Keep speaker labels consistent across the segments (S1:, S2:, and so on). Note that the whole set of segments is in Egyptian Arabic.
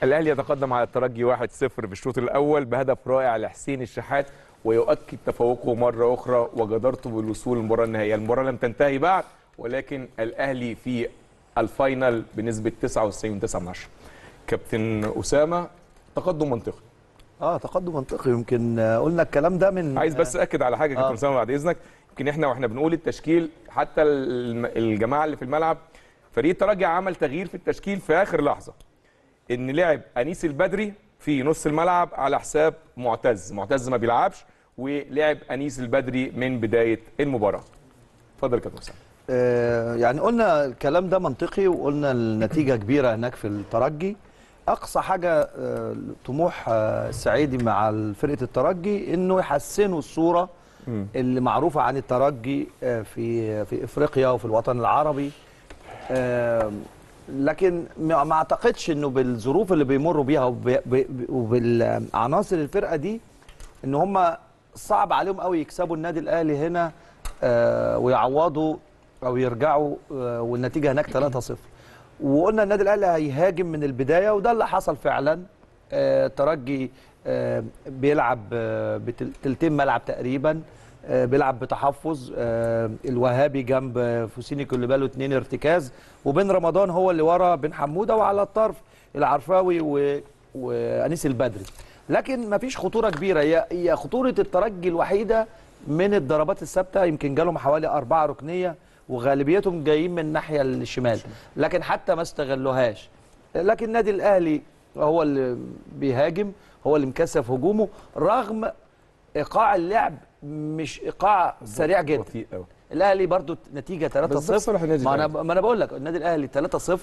S1: الاهلي يتقدم على الترجي 1-0 في الشوط الاول بهدف رائع لحسين الشحات ويؤكد تفوقه مره اخرى وجدارته بالوصول للمباراه النهائيه المباراه لم تنتهي بعد ولكن الاهلي في الفاينل بنسبه 99.9 كابتن اسامه تقدم منطقي
S2: اه تقدم منطقي يمكن آه، قلنا الكلام ده من
S1: عايز بس اكد على حاجه يا كابتن
S2: آه.
S1: اسامه بعد اذنك يمكن احنا واحنا بنقول التشكيل حتى الم- الجماعه اللي في الملعب فريق الترجي عمل تغيير في التشكيل في اخر لحظه ان لعب انيس البدري في نص الملعب على حساب معتز معتز ما بيلعبش ولعب انيس البدري من بدايه المباراه اتفضل يا كابتن اسامه
S2: آه، يعني قلنا الكلام ده منطقي وقلنا النتيجة كبيرة هناك في الترجي أقصى حاجة آه، طموح آه، السعيدي مع فرقة الترجي إنه يحسنوا الصورة اللي معروفة عن الترجي آه، في في إفريقيا وفي الوطن العربي آه، لكن ما ما اعتقدش انه بالظروف اللي بيمروا بيها وب- ب- وبالعناصر الفرقه دي ان هم صعب عليهم قوي يكسبوا النادي الاهلي هنا آه، ويعوضوا او يرجعوا آه، والنتيجه هناك 3-0 وقلنا النادي الاهلي هيهاجم من البدايه وده اللي حصل فعلا آه، الترجي آه، بيلعب آه، بتلتين ملعب تقريبا آه، بيلعب بتحفظ آه، الوهابي جنب آه، فوسيني كوليبالو اتنين ارتكاز وبين رمضان هو اللي ورا بن حموده وعلى الطرف العرفاوي و... وانيس البدري لكن مفيش خطوره كبيره هي هي خطوره الترجي الوحيده من الضربات الثابته يمكن جالهم حوالي أربعة ركنيه وغالبيتهم جايين من الناحيه الشمال لكن حتى ما استغلوهاش لكن النادي الاهلي هو اللي بيهاجم هو اللي مكثف هجومه رغم ايقاع اللعب مش ايقاع سريع جدا
S1: بطيء قوي
S2: الاهلي برضو نتيجه 3-0
S1: بس ده صالح النادي
S2: ما انا
S1: الأهلي.
S2: ما انا بقول لك النادي الاهلي 3-0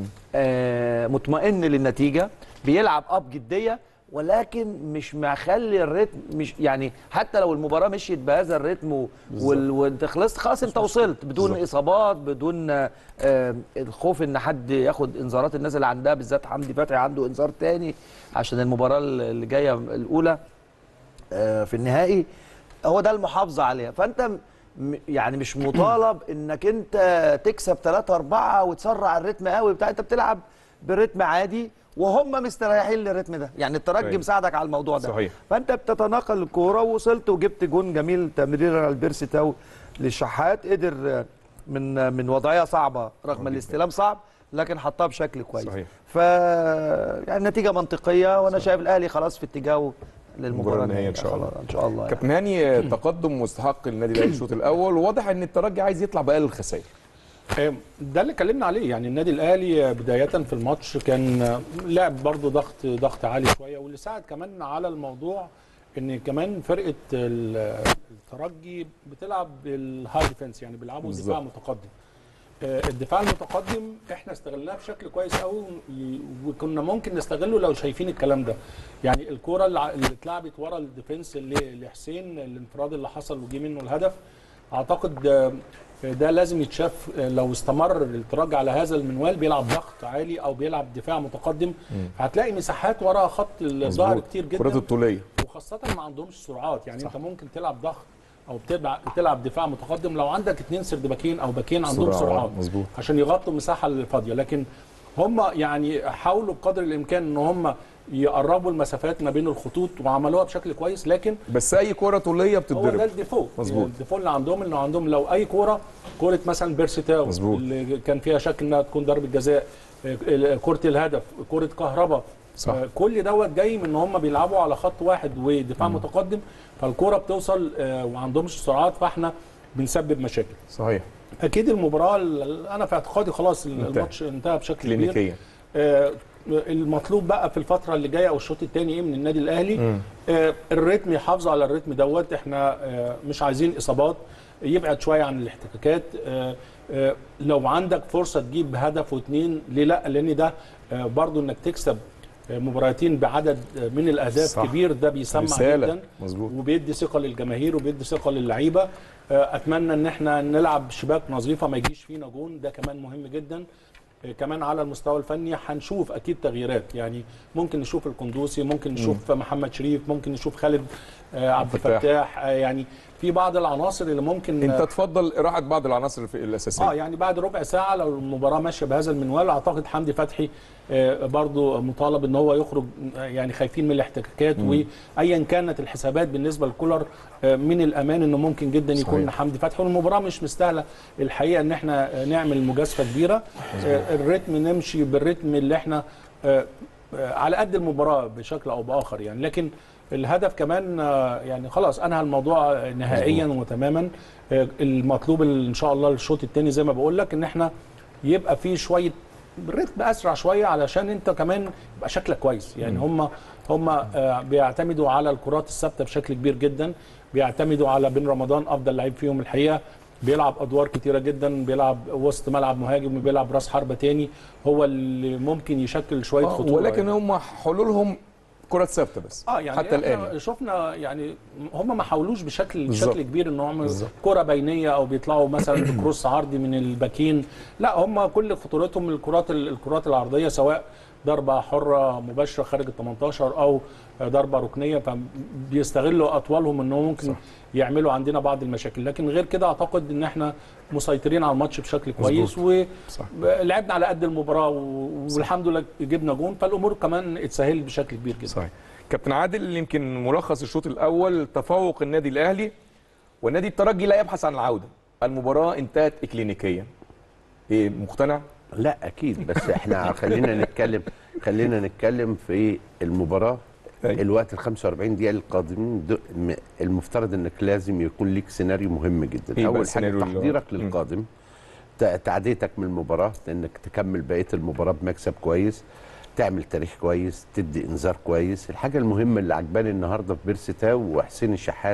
S2: آه مطمئن للنتيجه بيلعب اب جديه ولكن مش مخلي الريتم مش يعني حتى لو المباراه مشيت بهذا الريتم و- وال- وانت خلصت خلاص انت وصلت بدون
S1: بالظبط.
S2: اصابات بدون آه الخوف ان حد ياخد انذارات الناس اللي عندها بالذات حمدي فتحي عنده انذار تاني عشان المباراه اللي جايه الاولى آه، في النهائي هو ده المحافظه عليها فانت م- يعني مش مطالب انك انت تكسب 3 4 وتسرع الريتم قوي بتاع انت بتلعب برتم عادي وهم مستريحين للريتم ده يعني الترجي
S1: أيوة.
S2: مساعدك على الموضوع ده
S1: صحيح.
S2: فانت بتتناقل الكوره ووصلت وجبت جون جميل تمريره البيرسي تاو للشحات قدر آه، من من وضعيه صعبه رغم الاستلام صعب لكن حطها بشكل كويس
S1: صحيح.
S2: ف يعني النتيجه منطقيه وانا شايف الاهلي خلاص في اتجاهه للمباراه
S1: النهائية إن شاء الله.
S2: ان شاء الله يعني.
S1: كابتن هاني تقدم مستحق للنادي الاهلي الشوط الاول وواضح ان الترجي عايز يطلع باقل الخسائر
S3: آه، ده اللي اتكلمنا عليه يعني النادي الاهلي بدايه في الماتش كان لعب برضه ضغط ضغط عالي شويه واللي ساعد كمان على الموضوع ان كمان فرقه ال- الترجي بتلعب بالهاي ديفense يعني بيلعبوا
S1: بالظبط.
S3: دفاع متقدم آه، الدفاع المتقدم احنا استغلناه بشكل كويس قوي وكنا ممكن نستغله لو شايفين الكلام ده يعني الكوره اللي ع- اللي اتلعبت ورا الديفنس اللي لحسين الانفراد اللي حصل وجي منه الهدف اعتقد آه، ده لازم يتشاف آه، لو استمر الترجي على هذا المنوال بيلعب ضغط عالي او بيلعب دفاع متقدم هتلاقي مساحات ورا خط الظهر
S1: مظبوط.
S3: كتير
S1: كرات
S3: جدا
S1: الطوليه
S3: وخاصه ما عندهمش سرعات يعني انت ممكن تلعب ضغط او بتلعب تلعب دفاع متقدم لو عندك اثنين سرد باكين او باكين عندهم
S1: سرعة،
S3: سرعات
S1: مظبوط.
S3: عشان يغطوا المساحه الفاضيه لكن هم يعني حاولوا بقدر الامكان ان هم يقربوا المسافات ما بين الخطوط وعملوها بشكل كويس لكن
S1: بس اي كره طوليه
S3: هو ده
S1: بتتضرب
S3: الديفو
S1: مظبوط.
S3: الديفو اللي عندهم انه عندهم لو اي كوره كوره مثلا بيرسيتاو
S1: مظبوط.
S3: اللي كان فيها شك انها تكون ضربه جزاء آه، كره الهدف كره كهرباء
S1: صح.
S3: آه، كل دوت جاي من ان هم بيلعبوا على خط واحد ودفاع متقدم فالكوره بتوصل آه، وما عندهمش سرعات فاحنا بنسبب مشاكل
S1: صحيح
S3: اكيد المباراه ال- انا في اعتقادي خلاص
S1: انتهى.
S3: الماتش انتهى بشكل كبير
S1: كلينيكيا
S3: آه، المطلوب بقى في الفتره اللي جايه او الشوط الثاني ايه من النادي الاهلي آه، الريتم يحافظوا على الريتم دوت احنا آه، مش عايزين اصابات يبعد شويه عن الاحتكاكات آه، آه، لو عندك فرصه تجيب هدف واثنين ليه لا لان ده آه، برضو انك تكسب آه، مباراتين بعدد آه، من الاهداف
S1: صح.
S3: كبير ده بيسمع
S1: رسالة.
S3: جدا
S1: مظبوط.
S3: وبيدي ثقه للجماهير وبيدي ثقه للعيبه آه، اتمنى ان احنا نلعب شباك نظيفه ما يجيش فينا جون ده كمان مهم جدا آه، كمان على المستوى الفني هنشوف اكيد تغييرات يعني ممكن نشوف القندوسي ممكن نشوف محمد شريف ممكن نشوف خالد آه، عبد
S1: الفتاح.
S3: الفتاح آه، يعني في بعض العناصر اللي ممكن
S1: انت تفضل راحه بعض العناصر في الاساسيه
S3: اه يعني بعد ربع ساعه لو المباراه ماشيه بهذا المنوال اعتقد حمدي فتحي آه، برضو مطالب ان هو يخرج آه، يعني خايفين من الاحتكاكات وايا كانت الحسابات بالنسبه لكولر آه، من الامان انه ممكن جدا يكون
S1: صحيح.
S3: حمدي فتحي والمباراه مش مستاهله الحقيقه ان احنا آه، نعمل مجازفه كبيره آه، الريتم نمشي بالريتم اللي احنا آه، آه، على قد المباراه بشكل او باخر يعني لكن الهدف كمان آه، يعني خلاص انهى الموضوع آه، نهائيا وتماما آه، المطلوب ان شاء الله الشوط الثاني زي ما بقول لك ان احنا يبقى في شويه رتم اسرع شويه علشان انت كمان يبقى شكلك كويس يعني هم هم آه، بيعتمدوا على الكرات الثابته بشكل كبير جدا بيعتمدوا على بن رمضان افضل لعيب فيهم الحقيقه بيلعب ادوار كتيره جدا بيلعب وسط ملعب مهاجم وبيلعب راس حربه تاني هو اللي ممكن يشكل شويه
S1: آه،
S3: خطوره
S1: ولكن
S3: يعني.
S1: هم حلولهم كرة ثابته بس
S3: اه يعني
S1: حتى
S3: إحنا
S1: الان
S3: شفنا يعني هم ما حاولوش بشكل
S1: بالظبط.
S3: بشكل كبير ان هم
S1: بالظبط.
S3: كره بينيه او بيطلعوا مثلا بكروس عرضي من الباكين لا هم كل خطورتهم الكرات الكرات العرضيه سواء ضربه حره مباشره خارج ال 18 او ضربه ركنيه فبيستغلوا اطوالهم ان هو ممكن
S1: صح.
S3: صح. يعملوا عندنا بعض المشاكل لكن غير كده اعتقد ان احنا مسيطرين على الماتش بشكل كويس
S1: صح.
S3: ولعبنا على قد المباراه و- والحمد لله جبنا جون فالامور كمان اتسهلت بشكل كبير جدا
S1: صحيح كابتن عادل يمكن ملخص الشوط الاول تفوق النادي الاهلي والنادي الترجي لا يبحث عن العوده المباراه انتهت اكلينيكيا ايه مقتنع
S4: لا اكيد بس احنا خلينا نتكلم خلينا نتكلم في المباراه
S1: أيوة.
S4: الوقت ال 45 دقيقه القادمين دو- م- المفترض انك لازم يكون ليك سيناريو مهم
S1: إيه
S4: جدا
S1: بقى
S4: اول حاجه
S1: السيناريو اللي هو-
S4: تحضيرك
S1: مم.
S4: للقادم تع- تعديتك من المباراه انك تكمل بقيه المباراه بمكسب كويس تعمل تاريخ كويس تدي انذار كويس الحاجه المهمه اللي عجباني النهارده في بيرستاو وحسين الشحات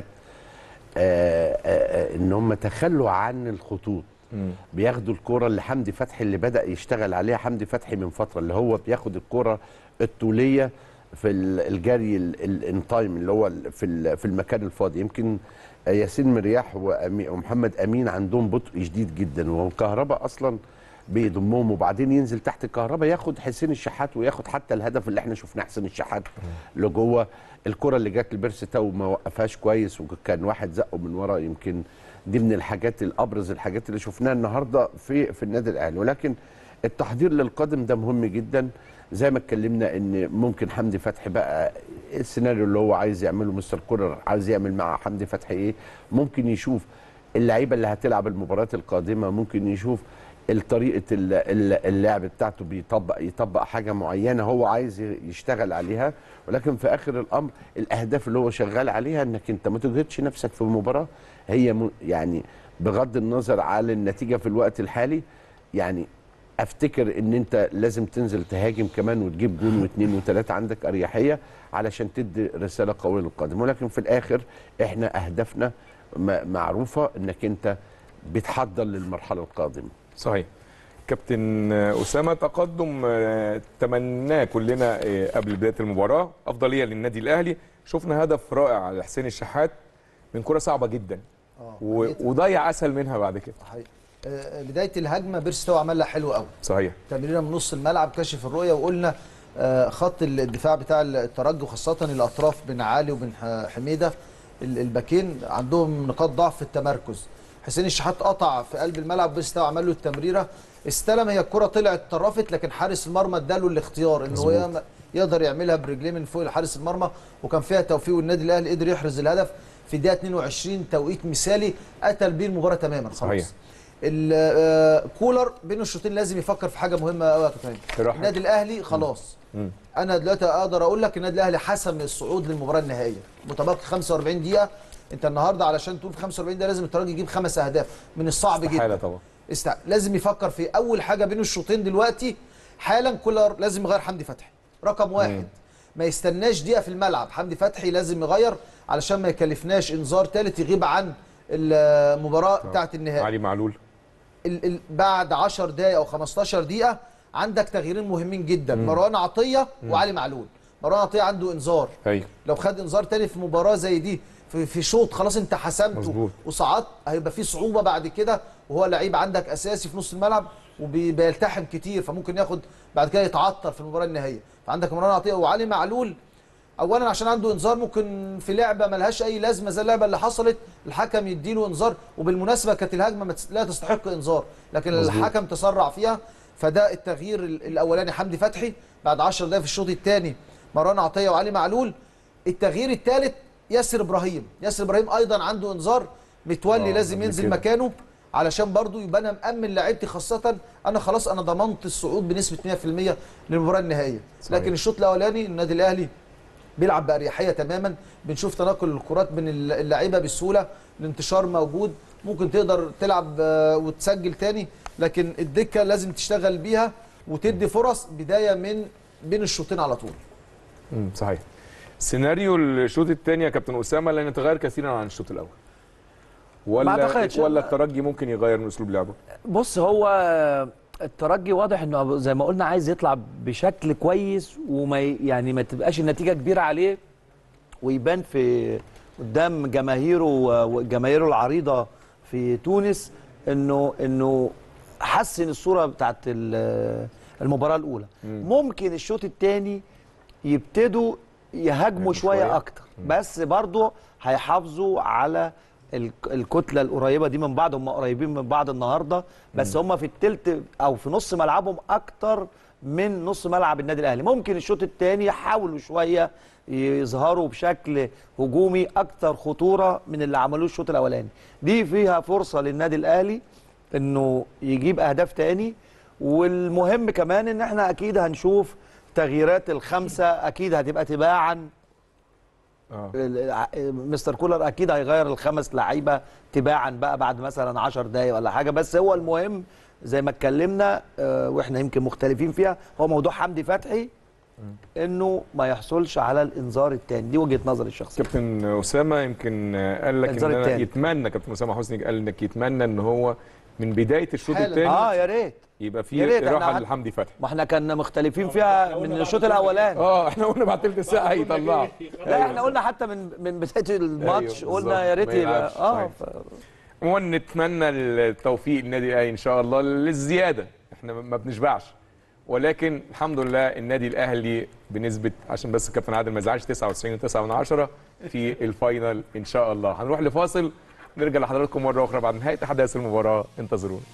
S4: آه آه آه ان هم تخلوا عن الخطوط بياخدوا الكرة اللي حمدي فتحي اللي بدأ يشتغل عليها حمدي فتحي من فترة اللي هو بياخد الكرة الطولية في ال- الجري الان تايم اللي هو ال- في ال- في المكان الفاضي يمكن ياسين مرياح وأمي- ومحمد امين عندهم بطء شديد جدا والكهرباء اصلا بيضمهم وبعدين ينزل تحت الكهرباء ياخد حسين الشحات وياخد حتى الهدف اللي احنا شفناه حسين الشحات لجوه الكره اللي جت لبيرس تاو ما وقفهاش كويس وكان واحد زقه من ورا يمكن دي من الحاجات الابرز الحاجات اللي شفناها النهارده في في النادي الاهلي ولكن التحضير للقادم ده مهم جدا زي ما اتكلمنا ان ممكن حمدي فتحي بقى السيناريو اللي هو عايز يعمله مستر كولر عايز يعمل مع حمدي فتحي ايه ممكن يشوف اللعيبه اللي هتلعب المباريات القادمه ممكن يشوف الطريقه ال- ال- اللعب بتاعته بيطبق يطبق حاجه معينه هو عايز يشتغل عليها ولكن في اخر الامر الاهداف اللي هو شغال عليها انك انت ما تجهدش نفسك في المباراه هي م- يعني بغض النظر على النتيجه في الوقت الحالي يعني افتكر ان انت لازم تنزل تهاجم كمان وتجيب جون واثنين وثلاثه عندك اريحيه علشان تدي رساله قويه للقادم ولكن في الاخر احنا اهدافنا م- معروفه انك انت بتحضر للمرحله القادمه
S1: صحيح كابتن اسامه تقدم آه، تمناه كلنا آه، قبل بدايه المباراه افضليه للنادي الاهلي شفنا هدف رائع على حسين الشحات من كره صعبه جدا و- وضيع اسهل منها بعد كده
S2: صحيح. آه، بدايه الهجمه بيرستو عملها حلو قوي
S1: صحيح
S2: تمريره من نص الملعب كشف الرؤيه وقلنا آه، خط الدفاع بتاع الترجي وخاصه الاطراف بن علي وبن ح- حميده ال- الباكين عندهم نقاط ضعف في التمركز حسين الشحات قطع في قلب الملعب بيرستو عمل له التمريره استلم هي الكره طلعت طرفت لكن حارس المرمى اداله الاختيار ان هو يعمل- يقدر يعملها برجليه من فوق لحارس المرمى وكان فيها توفيق والنادي الاهلي قدر يحرز الهدف في دقيقه 22 توقيت مثالي قتل بيه المباراه تماما خلاص
S1: صحيح.
S2: ال- آه، كولر بين الشوطين لازم يفكر في حاجه مهمه قوي يا كابتن
S1: راحة.
S2: النادي الاهلي خلاص
S1: مم.
S2: انا دلوقتي اقدر اقول لك النادي الاهلي حسم الصعود للمباراه النهائيه متبقي 45 دقيقه انت النهارده علشان تقول في 45 دقيقه لازم الترجي يجيب خمس اهداف من الصعب
S1: استحاله
S2: جدا
S1: طبعا
S2: است... لازم يفكر في اول حاجه بين الشوطين دلوقتي حالا كولر لازم يغير حمدي فتحي رقم واحد ما يستناش دقيقه في الملعب حمدي فتحي لازم يغير علشان ما يكلفناش انذار ثالث يغيب عن المباراه بتاعه النهائي
S1: علي معلول
S2: ال ال بعد 10 دقائق او 15 دقيقه عندك تغييرين مهمين جدا مروان عطيه وعلي معلول مروان عطيه عنده انذار
S1: ايوه
S2: لو خد انذار تاني في مباراه زي دي في, في شوط خلاص انت حسمته
S1: مظبوط.
S2: وصعدت هيبقى في صعوبه بعد كده وهو لعيب عندك اساسي في نص الملعب وبيلتحم كتير فممكن ياخد بعد كده يتعطل في المباراه النهائيه فعندك مروان عطيه وعلي معلول
S5: اولا عشان عنده انذار ممكن في لعبه ملهاش اي لازمه زي اللعبه اللي حصلت الحكم يديله انذار وبالمناسبه كانت الهجمه ما تس- لا تستحق انذار لكن
S1: مظبوط.
S5: الحكم تسرع فيها فده التغيير ال- الاولاني حمدي فتحي بعد 10 دقائق في الشوط الثاني مروان عطيه وعلي معلول التغيير الثالث ياسر ابراهيم ياسر ابراهيم ايضا عنده انذار متولي
S1: آه،
S5: لازم
S1: قبل
S5: ينزل
S1: كده.
S5: مكانه علشان برضو يبقى انا مامن لعيبتي خاصه انا خلاص انا ضمنت الصعود بنسبه 100% للمباراه النهائيه
S1: صحيح.
S5: لكن الشوط الاولاني النادي الاهلي بيلعب باريحيه تماما بنشوف تناقل الكرات بين الل- اللعيبه بسهوله الانتشار موجود ممكن تقدر تلعب آه، وتسجل تاني لكن الدكه لازم تشتغل بيها وتدي فرص بدايه من بين الشوطين على طول
S1: مم، صحيح سيناريو الشوط الثاني يا كابتن اسامه لن يتغير كثيرا عن الشوط الاول ولا
S2: أعتقدش.
S1: ولا الترجي ممكن يغير من اسلوب لعبه
S2: بص هو الترجي واضح انه زي ما قلنا عايز يطلع بشكل كويس وما ي- يعني ما تبقاش النتيجه كبيره عليه ويبان في قدام جماهيره وجماهيره العريضه في تونس انه انه حسن الصوره بتاعت ال- المباراه الاولى ممكن الشوط الثاني يبتدوا يهاجموا
S1: يهاجموا
S2: شويه
S1: شوية.
S2: اكتر بس برضه هيحافظوا على الك- الكتله القريبه دي من بعض هم قريبين من بعض النهارده بس هم في التلت او في نص ملعبهم اكتر من نص ملعب النادي الاهلي ممكن الشوط الثاني يحاولوا شويه يظهروا بشكل هجومي اكتر خطوره من اللي عملوه الشوط الاولاني دي فيها فرصه للنادي الاهلي انه يجيب اهداف تاني والمهم كمان ان احنا اكيد هنشوف تغييرات الخمسه اكيد هتبقى تباعا
S1: اه
S2: ال- ع- مستر كولر اكيد هيغير الخمس لعيبه تباعا بقى بعد مثلا 10 دقايق ولا حاجه بس هو المهم زي ما اتكلمنا آه، واحنا يمكن مختلفين فيها هو موضوع حمدي فتحي انه ما يحصلش على الانذار الثاني دي وجهه نظري الشخصيه
S1: كابتن اسامه يمكن آه، قال لك ان
S2: الإنذار
S1: أنا
S2: التاني.
S1: يتمنى كابتن اسامه حسني قال انك يتمنى ان هو من بدايه الشوط
S5: حالا.
S1: الثاني
S2: اه يا ريت
S1: يبقى
S2: يا
S1: في
S2: ريت إحنا
S1: راحه
S2: قعد-
S1: لحمدي فتحي
S2: ما احنا كنا مختلفين فيها من الشوط الاولاني
S1: اه احنا قلنا بعد ثلث ساعه هيطلعوا
S2: لا احنا قلنا حتى من من بدايه الماتش
S1: أيوة،
S2: قلنا يا ريت
S1: بالظبط. ما
S2: يبقى
S1: يلعبش.
S2: اه
S1: صحيح.
S2: ف-
S1: عموما نتمنى التوفيق للنادي الاهلي ان شاء الله للزياده احنا ما بنشبعش ولكن الحمد لله النادي الاهلي بنسبه عشان بس الكابتن عادل ما يزعلش 99.9 من عشرة في الفاينل ان شاء الله هنروح لفاصل نرجع لحضراتكم مره اخرى بعد نهايه احداث المباراه انتظرونا